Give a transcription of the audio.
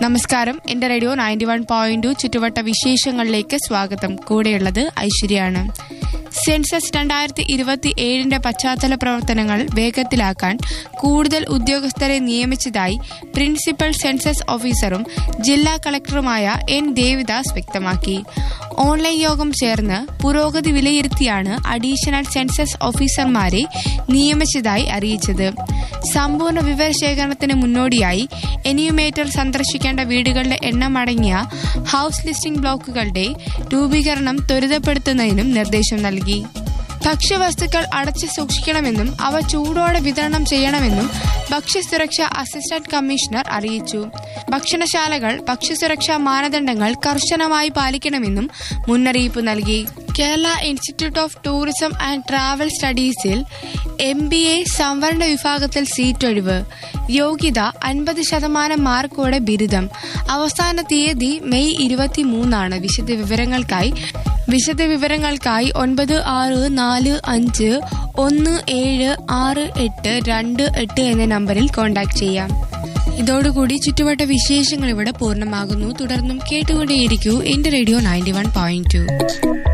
നമസ്കാരം എന്റെ radio ninety one point two ചുറ്റുവട്ട വിശേഷങ്ങളിലേക്ക് സ്വാഗതം കൂടെയുള്ളത് ഐശ്വര്യാണ് സെൻസസ് രണ്ടായിരത്തി ഇരുപത്തി ഏഴിന്റെ പശ്ചാത്തല പ്രവർത്തനങ്ങൾ വേഗത്തിലാക്കാൻ കൂടുതൽ ഉദ്യോഗസ്ഥരെ നിയമിച്ചതായി പ്രിൻസിപ്പൽ സെൻസസ് ഓഫീസറും ജില്ലാ കളക്ടറുമായ എൻ ദേവിദാസ് വ്യക്തമാക്കി ഓൺലൈൻ യോഗം ചേർന്ന് പുരോഗതി വിലയിരുത്തിയാണ് അഡീഷണൽ സെൻസസ് ഓഫീസർമാരെ നിയമിച്ചതായി അറിയിച്ചത് സമ്പൂർണ്ണ വിവരശേഖരണത്തിന് മുന്നോടിയായി എനിയുമേറ്റർ സന്ദർശിക്കേണ്ട വീടുകളുടെ എണ്ണം അടങ്ങിയ ഹൌസ് ലിസ്റ്റിംഗ് ബ്ലോക്കുകളുടെ രൂപീകരണം ത്വരിതപ്പെടുത്തുന്നതിനും നിർദ്ദേശം നൽകി ഭക്ഷ്യവസ്തുക്കൾ അടച്ചു സൂക്ഷിക്കണമെന്നും അവ ചൂടോടെ വിതരണം ചെയ്യണമെന്നും ഭക്ഷ്യസുരക്ഷാ അസിസ്റ്റന്റ് കമ്മീഷണർ അറിയിച്ചു ഭക്ഷണശാലകൾ ഭക്ഷ്യസുരക്ഷാ മാനദണ്ഡങ്ങൾ കർശനമായി പാലിക്കണമെന്നും മുന്നറിയിപ്പ് നൽകി Kerala institute of tourism and travel സ്റ്റഡീസിൽ എം ബി എ സംവരണ വിഭാഗത്തിൽ സീറ്റ് ഒഴിവ് യോഗ്യത അൻപത് ശതമാനം മാർക്കോടെ ബിരുദം അവസാന തീയതി മെയ് ഇരുപത്തി മൂന്നാണ് വിശദ വിവരങ്ങൾക്കായി വിശദ വിവരങ്ങൾക്കായി ഒൻപത് ആറ് നാല് അഞ്ച് ഒന്ന് ഏഴ് ആറ് എട്ട് രണ്ട് എട്ട് എന്ന നമ്പറിൽ കോൺടാക്ട് ചെയ്യാം ഇതോടുകൂടി ചുറ്റുവട്ട വിശേഷങ്ങൾ ഇവിടെ പൂർണ്ണമാകുന്നു തുടർന്നും കേട്ടുകൊണ്ടേയിരിക്കൂ എന്റെ radio ninety one point to